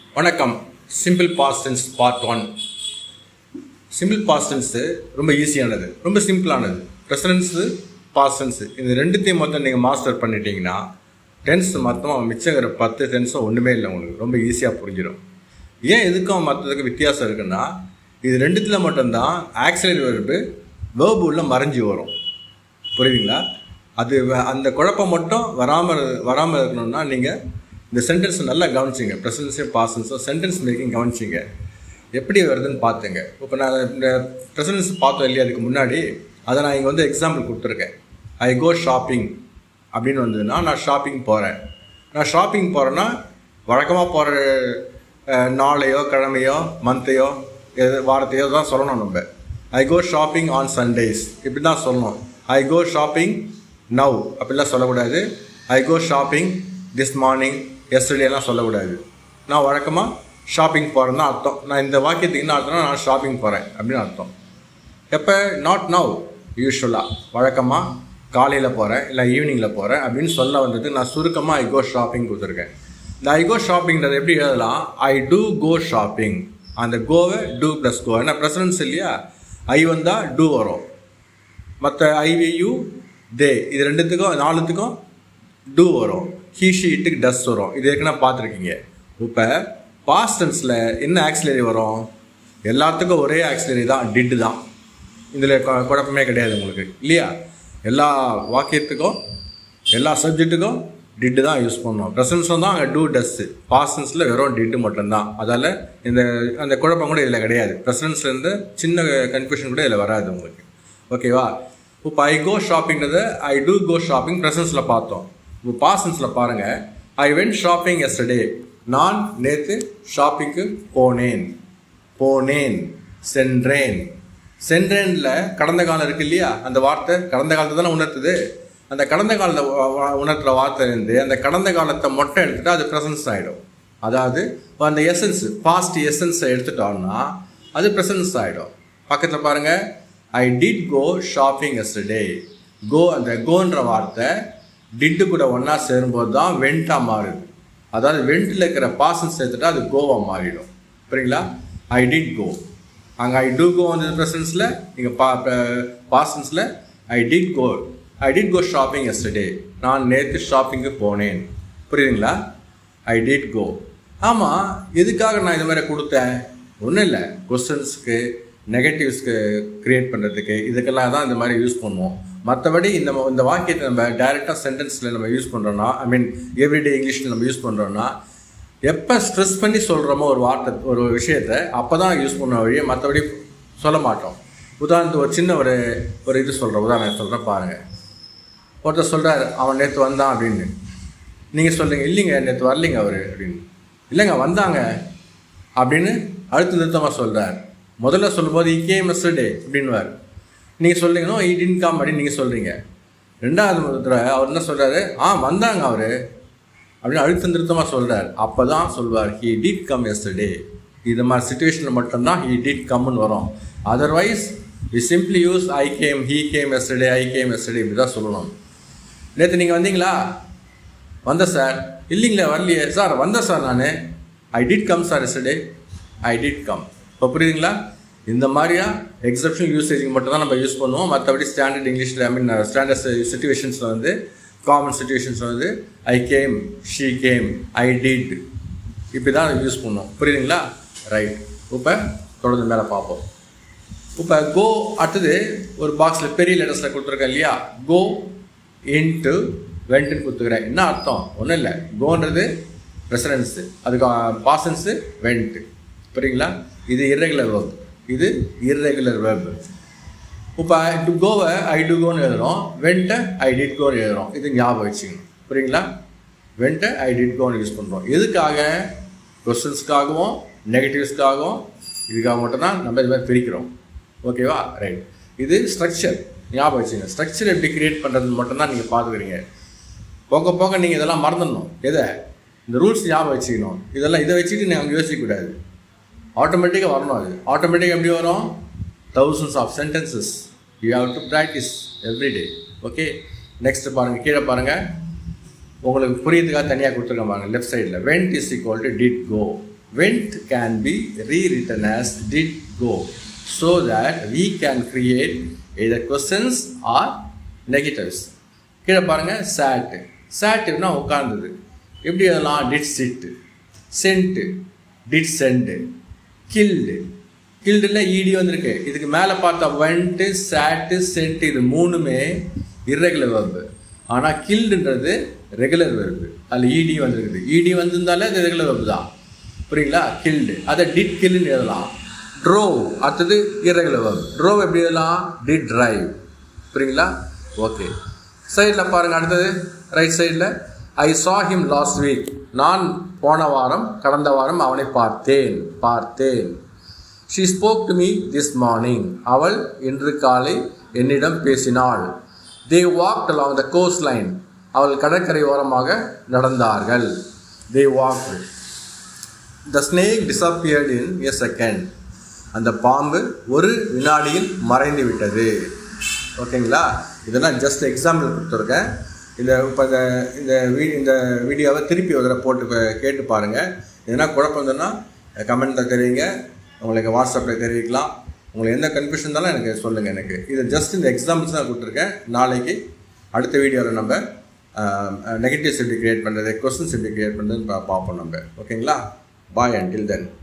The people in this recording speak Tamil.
வணக்கம் simple past tense part one simple past tense ரொம்ப ஈஸியானது ரொம்ப சிம்பிளானது ப்ரெசரன்ஸு பாஸ்ட் டென்ஸு இது ரெண்டுத்தையும் மொத்தம் நீங்கள் மாஸ்டர் பண்ணிட்டீங்கன்னா டென்ஸ் மொத்தம் மிச்சங்கிற பத்து டென்ஸும் ஒன்றுமே இல்லை உங்களுக்கு ரொம்ப ஈஸியாக புரிஞ்சிடும் ஏன் எதுக்கும் மற்றதுக்கு வித்தியாசம் இருக்குன்னா இது ரெண்டுத்தில் மட்டும்தான் ஆக்சிலரி வெர்பு வேர்பு உள்ள மறைஞ்சி வரும் புரியுதுங்களா அது வ- அந்த குழப்பம் மட்டும் வராமல் வராமல் இருக்கணும்னா நீங்கள் இந்த சென்டென்ஸை நல்லா கவனிச்சிங்க ப்ரெசன்ஸே பாசன்ஸோ சென்டென்ஸ் மேக்கிங் கவனிச்சிங்க எப்படி வருதுன்னு பார்த்துங்க இப்போ நான் இந்த ப்ரெசன்ஸ் பார்த்தோம் இல்லையா அதுக்கு முன்னாடி அதை நான் இங்கே வந்து எக்ஸாம்பிள் கொடுத்துருக்கேன் ஐ கோ ஷாப்பிங் அப்படின்னு வந்ததுன்னா நான் ஷாப்பிங் போகிறேன் நான் ஷாப்பிங் போகிறேன்னா வழக்கமாக போகிற நாளையோ கிழமையோ மந்த்தையோ எது வாரத்தையோ தான் சொல்லணும் நம்ம I go shopping on Sundays இப்படி தான் சொல்லணும் ஐ கோ ஷாப்பிங் நவ் அப்படிலாம் சொல்லக்கூடாது I go shopping this morning எஸ்டர்டேலாம் சொல்லக்கூடாது நான் வழக்கமாக ஷாப்பிங் போகிறேன்னு தான் அர்த்தம் நான் இந்த வாக்கியத்துக்கு என்ன அர்த்தம்னா நான் ஷாப்பிங் போகிறேன் அப்படின்னு அர்த்தம் எப்போ நாட் நவ் யூஸ்வலாக வழக்கமாக காலையில் போகிறேன் இல்லை ஈவினிங்கில் போகிறேன் அப்படின்னு சொல்ல வந்தது நான் சுருக்கமாக ஐ கோ ஷாப்பிங் கொடுத்துருக்கேன் இந்த ஐ கோ ஷாப்பிங்கிறது எப்படி எழுதலாம் ஐ டூ கோ ஷாப்பிங் அந்த கோவை டூ ப்ளஸ் கோ ஏன்னா ப்ரெசரன்ஸ் இல்லையா ஐ வந்தால் டூ வரும் மற்ற ஐவியு தே இது ரெண்டுத்துக்கும் நாலுத்துக்கும் டூ வரும் ஹீ ஷி இட்டுக்கு டஸ் வரும் இது ஏற்கனவே பார்த்துருக்கீங்க இப்போ பாஸ்ட் டென்ஸில் என்ன ஆக்சிலரி வரும் எல்லாத்துக்கும் ஒரே ஆக்சிலரி தான் டிட்டு தான் இதில் குழப்பமே கிடையாது உங்களுக்கு இல்லையா எல்லா வாக்கியத்துக்கும் எல்லா சப்ஜெக்ட்டுக்கும் டிட்டு தான் யூஸ் பண்ணணும் ப்ரெசன்ஸும் தான் அங்கே டூ டஸ்ஸு பாஸ்டன்ஸில் வெறும் டிட்டு மட்டும்தான் அதால் இந்த அந்த குழப்பம் கூட இதில் கிடையாது ப்ரெசன்ஸ்லேருந்து சின்ன கன்ஃபியூஷன் கூட இதில் வராது உங்களுக்கு ஓகேவா இப்போ ஐ கோ ஷாப்பிங்கிறத ஐ டூ கோ ஷாப்பிங் ப்ரெசன்ஸில் பார்த்தோம் இப்போ பாசன்ஸில் பாருங்கள் ஐ வென்ட் ஷாப்பிங் எஸ்டர்டே நான் நேற்று ஷாப்பிங்க்கு போனேன் போனேன் சென்றேன் சென்றேன்ல கடந்த காலம் இருக்கு இல்லையா அந்த வார்த்தை கடந்த காலத்தை தானே உணர்த்துது அந்த கடந்த காலத்தை வ- வ- உணர்த்துற வார்த்தை இருந்து அந்த கடந்த காலத்தை மட்டும் எடுத்துட்டா அது ப்ரெசன்ஸ் ஆகிடும் அதாவது இப்ப அந்த எசன்ஸ் பாஸ்ட் எசன்ஸை எடுத்துட்டோம்னா அது ப்ரெசன்ஸ் ஆகிடும் பக்கத்தில் பாருங்க I did go shopping yesterday go அந்த கோன்ற வார்த்தை டிட்டு கூட ஒன்றா சேரும்போது தான் வெண்ட்டாக மாறுது அதாவது வெண்ட்டில் இருக்கிற பாசன் சேர்த்துட்டா அது கோவா மாறிடும் புரியுங்களா ஐ டிட் கோ அங்கே ஐ டூ கோ வந்து ப்ரெசன்ஸில் நீங்கள் பா பாசன்ஸில் I did go I did go shopping yesterday நான் நேற்று ஷாப்பிங்கு போனேன் புரியுதுங்களா ஐ டிட் கோ ஆமாம் எதுக்காக நான் இது மாதிரி கொடுத்தேன் ஒன்றும் இல்லை கொஸ்டின்ஸ்க்கு நெகட்டிவ்ஸ்க்கு க்ரியேட் பண்ணுறதுக்கு இதுக்கெல்லாம் தான் இந்த மாதிரி யூஸ் பண்ணுவோம் மற்றபடி இந்த ம- இந்த வாக்கியத்தை நம்ம டைரெக்டாக சென்டென்ஸில் நம்ம யூஸ் பண்ணுறோன்னா ஐ மீன் எவ்ரிடே இங்கிலீஷில் நம்ம யூஸ் பண்ணுறோன்னா எப்போ ஸ்ட்ரெஸ் பண்ணி சொல்கிறோமோ ஒரு வார்த்தை ஒரு விஷயத்தை அப்போ தான் யூஸ் பண்ண வழியே மற்றபடி சொல்ல மாட்டோம் உதாரணத்துக்கு ஒரு சின்ன ஒரு ஒரு இது சொல்கிறேன் உதாரணம் சொல்கிறேன் பாருங்கள் ஒருத்தர் சொல்கிறார் அவன் நேற்று வந்தான் அப்படின்னு நீங்கள் சொல்றீங்க இல்லைங்க நேற்று வரலைங்க அவர் அப்படின்னு இல்லைங்க வந்தாங்க அப்படின்னு அழுத்த நிறுத்தமாக சொல்கிறார் முதல்ல சொல்லும்போது இ கேம் எஸ்டர்டே அப்படின்வார் நீங்கள் சொல்றீங்கன்னா இ டின் கம் அப்படின்னு நீங்கள் சொல்கிறீங்க ரெண்டாவது தடவை அவர் என்ன சொல்கிறாரு ஆ வந்தாங்க அவர் அப்படின்னு அழுத்த நிறுத்தமாக சொல்கிறார் அப்போ தான் சொல்வார் ஹி டிட் கம் எஸ்டர்டே இது மாதிரி சுச்சுவேஷனில் மட்டும்தான் ஹி டிட் கம்னு வரும் otherwise we simply use I came he came yesterday I came yesterday இப்படி தான் சொல்லணும் நேற்று நீங்கள் வந்தீங்களா வந்தேன் சார் இல்லைங்களே வரலையே சார் வந்தேன் சார் நான் I did come sir yesterday I did come இப்போ புரியுதுங்களா இந்த மாதிரியா எக்ஸப்ஷனல் யூசேஜுக்கு மட்டும் தான் நம்ம யூஸ் பண்ணுவோம் மற்றபடி ஸ்டாண்டர்ட் இங்கிலீஷில் ஐ மீன் ஸ்டாண்டர்ட் சுச்சுவேஷன்ஸில் வந்து காமன் சுச்சுவேஷன்ஸ் வந்து I came she came I did இப்படி தான் யூஸ் பண்ணுவோம் புரியுதுங்களா ரைட் இப்போ தொடர்ந்து மேலே பார்ப்போம் இப்போ கோ அடுத்தது ஒரு பாக்ஸில் பெரிய லெட்டர்ஸில் கொடுத்துருக்கேன் இல்லையா கோ இன்ட்டு வெண்ட்டுன்னு கொடுத்துக்கிறேன் என்ன அர்த்தம் ஒன்றும் இல்லை கோன்றது ரெசரன்ஸு அதுக்கு பாசன்ஸு வெண்ட்டு புரியுங்களா இது irregular verb இது irregular verb இப்போ டு கோவை ஐ டு கோன்னு எழுதுறோம் வெண்ட்டை ஐ டிட் கோன்னு எழுதுறோம் இது ஞாபகம் வச்சுக்கணும் புரியுங்களா வெண்ட்டை ஐ டிட் கோன்னு யூஸ் பண்ணுறோம் எதுக்காக கொஸ்டின்ஸ்க்காகவும் நெகட்டிவ்ஸ்க்காகவும் இதுக்காக மட்டும்தான் நம்ம இது மாதிரி பிரிக்கிறோம் ஓகேவா ரைட் இது ஸ்ட்ரக்சர் ஞாபகம் வச்சுங்க ஸ்ட்ரக்சர் எப்படி கிரியேட் பண்ணுறது மட்டும்தான் நீங்கள் பார்த்துக்கிறீங்க போக போக நீங்கள் இதெல்லாம் மறந்துடணும் எதை இந்த ரூல்ஸ் ஞாபகம் வச்சுக்கணும் இதெல்லாம் இதை வச்சுட்டு நீங்கள் யோசிக்கக்கூடாது ஆட்டோமேட்டிக்காக வரணும் அது ஆட்டோமேட்டிக்காக எப்படி வரும் thousands of sentences you have to practise every day okay next பாருங்கள் கீழே பாருங்கள் உங்களுக்கு புரியறதுக்காக தனியாக கொடுத்துருக்க பாருங்க லெஃப்ட் சைடில் went is equal to did go went can be rewritten as did go so that we can create either questions or negatives கீழே பாருங்க sat satனா உட்கார்ந்தது எப்படி அதெல்லாம் did sit sent did send killed கில்டில் ஈடி வந்திருக்கு இதுக்கு மேலே பார்த்தா வெண்ட்டு சேட்டு சென்ட் இது மூணுமே இர்ரெகுலர் வெர்பு ஆனால் கில்டுன்றது ரெகுலர் வெர்பு அதில் இடி வந்திருக்குது இடி வந்திருந்தாலே அது ரெகுலர் வெர்பு தான் புரியுங்களா கில்டு அதை டிட் கில்லுன்னு எழுதலாம் ட்ரோவ் அடுத்தது இர்ரெகுலர் வெர்பு ட்ரோவ் எப்படி எழுதலாம் டிட் டிரைவ் புரியுங்களா ஓகே சைடில் பாருங்கள் அடுத்தது ரைட் சைடில் ஐ சா ஹிம் லாஸ்ட் வீக் நான் போன வாரம் கடந்த வாரம் அவனை பார்த்தேன் பார்த்தேன் she spoke to me this morning அவள் இன்று காலை என்னிடம் பேசினாள் they walked along the coastline அவள் கடற்கரை ஓரமாக நடந்தார்கள் they walk the snake disappeared in a second அந்த பாம்பு ஒரு வினாடியில் மறைந்து விட்டது ஓகேங்களா இதெல்லாம் ஜஸ்ட் எக்ஸாம்பிள் கொடுத்துருக்கேன் இந்த இப்போ இந்த இந்த வீ இந்த வீடியோவை திருப்பி ஒரு தடவை போட்டு ப- கேட்டு பாருங்கள் எதனா குழப்பம் இருந்ததுன்னா கமெண்ட்டில் தெரிவிங்க உங்களுக்கு வாட்ஸ்அப்பில் தெரிவிக்கலாம் உங்களுக்கு எந்த கன்ஃபியூஷன் இருந்தாலும் எனக்கு சொல்லுங்கள் எனக்கு இது ஜஸ்ட் இந்த எக்ஸாம்பிள்ஸ் தான் கொடுத்துருக்கேன் நாளைக்கு அடுத்த வீடியோவில் நம்ம நெகட்டிவ்ஸ் எப்படி கிரியேட் பண்ணுறது கொஸ்டின்ஸ் எப்படி கிரியேட் பண்ணுறதுன்னு பா- பார்ப்போம் நம்ம ஓகேங்களா பாய் அண்டில் தென்